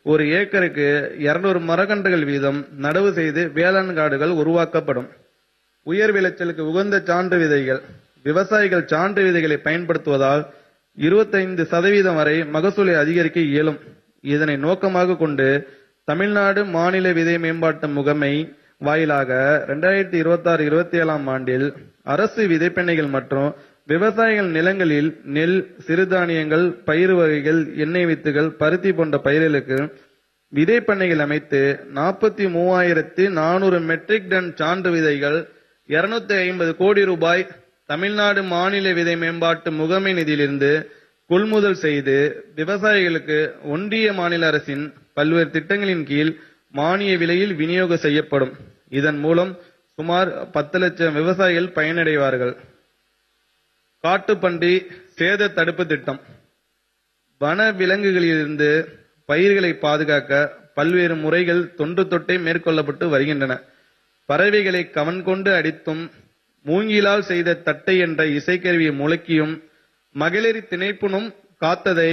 ஒரு ஏக்கருக்கு 200 மரக்கன்றுகள் வீதம் நடவு செய்து வேளாண் காடுகள் உருவாக்கப்படும் உயர் விளைச்சலுக்கு உகந்த சான்று விதைகள் விவசாயிகள் சான்று விதைகளை பயன்படுத்துவதால் 25% சதவீதம் வரை மகசூலை அதிகரிக்க இயலும் இதனை நோக்கமாக கொண்டு தமிழ்நாடு மாநில விதை மேம்பாட்டு முகமை வாயிலாக 2026-27ஆம் ஆண்டில் அரசு விதைப்பண்ணைகள் மற்றும் விவசாயிகள் நிலங்களில் நெல் சிறுதானியங்கள் பயிறு வகைகள் எண்ணெய் வித்துகள் பருத்தி போன்ற பயிர்களுக்கு விதைப்பண்ணைகள் அமைத்து 43400 மெட்ரிக் டன் சான்று விதைகள் 250 கோடி ரூபாய் தமிழ்நாடு மாநில விதை மேம்பாட்டு முகமை நிதியிலிருந்து கொள்முதல் செய்து விவசாயிகளுக்கு ஒன்றிய மாநில அரசின் பல்வேறு திட்டங்களின் கீழ் மானிய விலையில் விநியோகம் செய்யப்படும் இதன் மூலம் சுமார் 10 லட்சம் விவசாயிகள் பயனடைவார்கள் காட்டுப்பன்றி சேத தடுப்பு திட்டம் வன விலங்குகளிலிருந்து பயிர்களை பாதுகாக்க பல்வேறு முறைகள் தொன்று தொட்டே மேற்கொள்ளப்பட்டு வருகின்றன பறவைகளை கவன் கொண்டு அடித்தும் மூங்கிலால் செய்த தட்டை என்ற இசைக்கருவியை முழக்கியும் மகளிர் திணைப்புணும் காத்ததை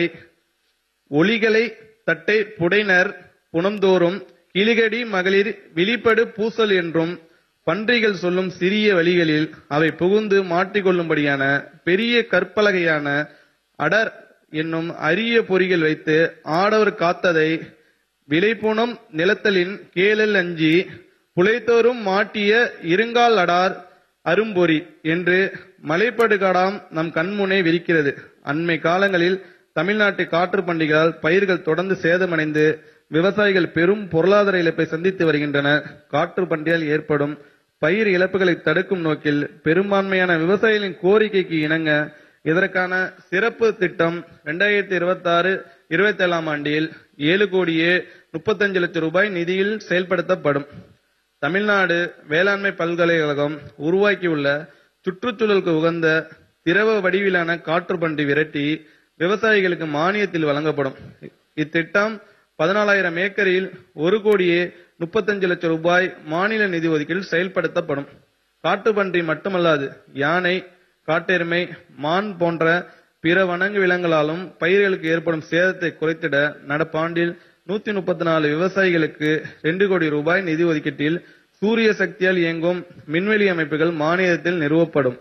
ஒலிகளை தட்டை புடைனர் புனம்தோறும் கிளிகடி மகளிர் விழிப்படு பூசல் என்றும் பன்றிகள் சொல்லும் சிறிய வழிகளில் அவை புகுந்து மாட்டிக்கொள்ளும்படியான பெரிய கற்பலகையான அடர் என்னும் அரிய பொறிகள் வைத்து ஆடவர் காத்ததை விளைப்புணம் நிலத்தலின் கேளல் அஞ்சி புலைத்தோறும் மாட்டிய இருங்கால் அடார் அரும்பொறி என்று மலைப்படுகாடாம் நம் கண்முனே விரிக்கிறது அண்மை காலங்களில் தமிழ்நாட்டு காற்று பண்டிகையால் பயிர்கள் தொடர்ந்து சேதமடைந்து விவசாயிகள் பெரும் பொருளாதார இழப்பை சந்தித்து வருகின்றனர் காற்று பண்டிகையால் ஏற்படும் பயிர் இழப்புகளை தடுக்கும் நோக்கில் பெரும்பான்மையான விவசாயிகளின் கோரிக்கைக்கு இணங்க இதற்கான சிறப்பு திட்டம் ரெண்டாயிரத்தி இருபத்தி ஆறு இருபத்தி ஏழாம் ஆண்டில் ஏழு கோடியே முப்பத்தஞ்சு லட்சம் ரூபாய் நிதியில் செயல்படுத்தப்படும் தமிழ்நாடு வேளாண்மை பல்கலைக்கழகம் உருவாக்கியுள்ள சுற்றுச்சூழலுக்கு உகந்த திரவ வடிவிலான காற்று பன்றி விரட்டி விவசாயிகளுக்கு மானியத்தில் வழங்கப்படும் இத்திட்டம் பதினாலாயிரம் ஏக்கரில் ஒரு கோடியே முப்பத்தஞ்சு லட்சம் ரூபாய் மாநில நிதி ஒதுக்கீட்டில் செயல்படுத்தப்படும் காட்டுப்பன்றி மட்டுமல்லாது யானை காட்டெருமை மான் போன்ற பிற வனங்கு விலங்குகளாலும் பயிர்களுக்கு ஏற்படும் சேதத்தை குறைத்திட நடப்பாண்டில் நூத்தி முப்பத்தி நாலு விவசாயிகளுக்கு ரெண்டு கோடி ரூபாய் நிதி ஒதுக்கீட்டில் சூரிய சக்தியால் இயங்கும் மின்வெளி அமைப்புகள் மானியத்தில் நிறுவப்படும்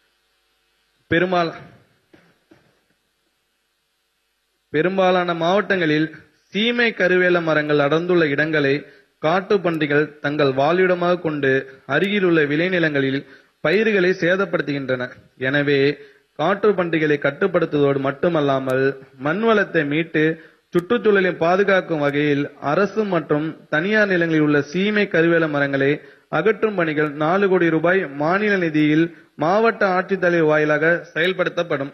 பெரும்பால் பெரும்பாலான மாவட்டங்களில் சீமை கருவேல மரங்கள் அடர்ந்துள்ள இடங்களை காட்டு பன்றிகள் தங்கள் வாழ்விடமாக கொண்டு அருகிலுள்ள விளைநிலங்களில் பயிர்களை சேதப்படுத்துகின்றன எனவே காற்று பன்றிகளை கட்டுப்படுத்துவதோடு மட்டுமல்லாமல் மண் வளத்தை மீட்டு சுற்றுச்சூழலை பாதுகாக்கும் வகையில் அரசு மற்றும் தனியார் நிலங்களில் உள்ள சீமை கருவேல மரங்களை அகற்றும் பணிகள் நாலு கோடி ரூபாய் மாநில நிதியில் மாவட்ட ஆட்சித்தலைவர் வாயிலாக செயல்படுத்தப்படும்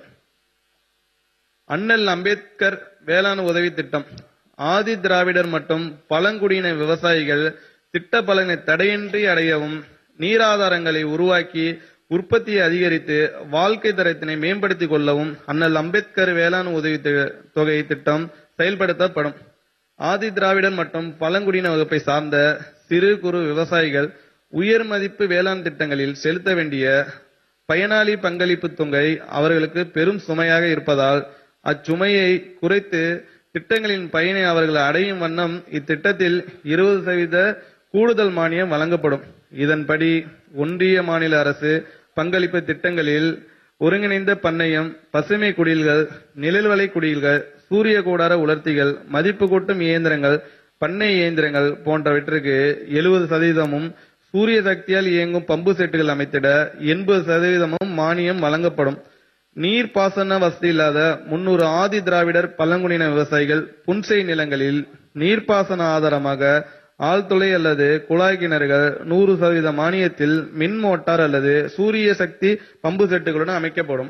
அண்ணல் அம்பேத்கர் வேளாண் உதவி திட்டம் ஆதி திராவிடர் மற்றும் பழங்குடியின விவசாயிகள் திட்ட பலனை தடையின்றி அடையவும் நீராதாரங்களை உருவாக்கி உற்பத்தியை அதிகரித்து வாழ்க்கை தரத்தினை மேம்படுத்திக் கொள்ளவும் அண்ணல் அம்பேத்கர் வேளாண் உதவி தி- தொகை திட்டம் செயல்படுத்தப்படும் ஆதி திராவிடர் மற்றும் பழங்குடியின வகுப்பை சார்ந்த சிறு குறு விவசாயிகள் உயர் மதிப்பு வேளாண் திட்டங்களில் செலுத்த வேண்டிய பயனாளி பங்களிப்பு தொகை அவர்களுக்கு பெரும் சுமையாக இருப்பதால் அச்சுமையை குறைத்து திட்டங்களின் பயனை அவர்கள் அடையும் வண்ணம் இத்திட்டத்தில் இருபது சதவீத கூடுதல் மானியம் வழங்கப்படும் இதன்படி ஒன்றிய மாநில அரசு பங்களிப்பு திட்டங்களில் ஒருங்கிணைந்த பண்ணையம் பசுமை குடில்கள் நிழல்வலை குடில்கள் சூரிய கூடார உலர்த்திகள் மதிப்பு கூட்டும் இயந்திரங்கள் பண்ணை இயந்திரங்கள் போன்றவற்றிற்கு எழுபது சதவீதமும் சூரிய சக்தியால் இயங்கும் பம்பு செட்டுகள் அமைத்திட எண்பது சதவீதமும் மானியம் வழங்கப்படும் நீர்ப்பாசன வசதி இல்லாத முன்னூறு ஆதி திராவிடர் பழங்குடியின விவசாயிகள் புன்செய் நிலங்களில் நீர்ப்பாசன ஆதாரமாக ஆழ்துளை அல்லது குழாய் கிணறுகள் நூறு சதவீத மானியத்தில் மின் மோட்டார் அல்லது சூரிய சக்தி பம்பு செட்டுகளுடன் அமைக்கப்படும்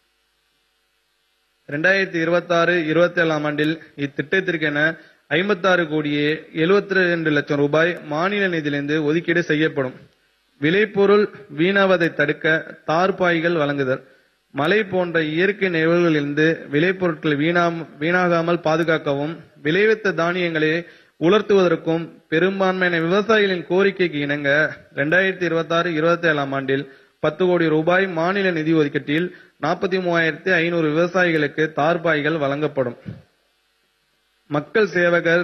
ரெண்டாயிரத்தி இருபத்தி ஆறு இருபத்தி ஏழாம் ஆண்டில் இத்திட்டத்திற்கென ஐம்பத்தாறு கோடியே எழுபத்தி ரெண்டு லட்சம் ரூபாய் மாநில நிதியிலிருந்து ஒதுக்கீடு செய்யப்படும் விளைபொருள் வீணாவதை தடுக்க தார்பாய்கள் வழங்குதல் மழை போன்ற இயற்கை நிகழ்வுகளிலிருந்து விளைபொருட்கள் வீணாம் வீணாகாமல் பாதுகாக்கவும் விளைவித்த தானியங்களை உலர்த்துவதற்கும் பெரும்பான்மையான விவசாயிகளின் கோரிக்கைக்கு இணங்க ரெண்டாயிரத்தி இருபத்தி ஆறு இருபத்தி ஏழாம் ஆண்டில் பத்து கோடி ரூபாய் மாநில நிதி ஒதுக்கீட்டில் நாற்பத்தி மூவாயிரத்தி ஐநூறு விவசாயிகளுக்கு தார்பாய்கள் வழங்கப்படும் மக்கள் சேவகர்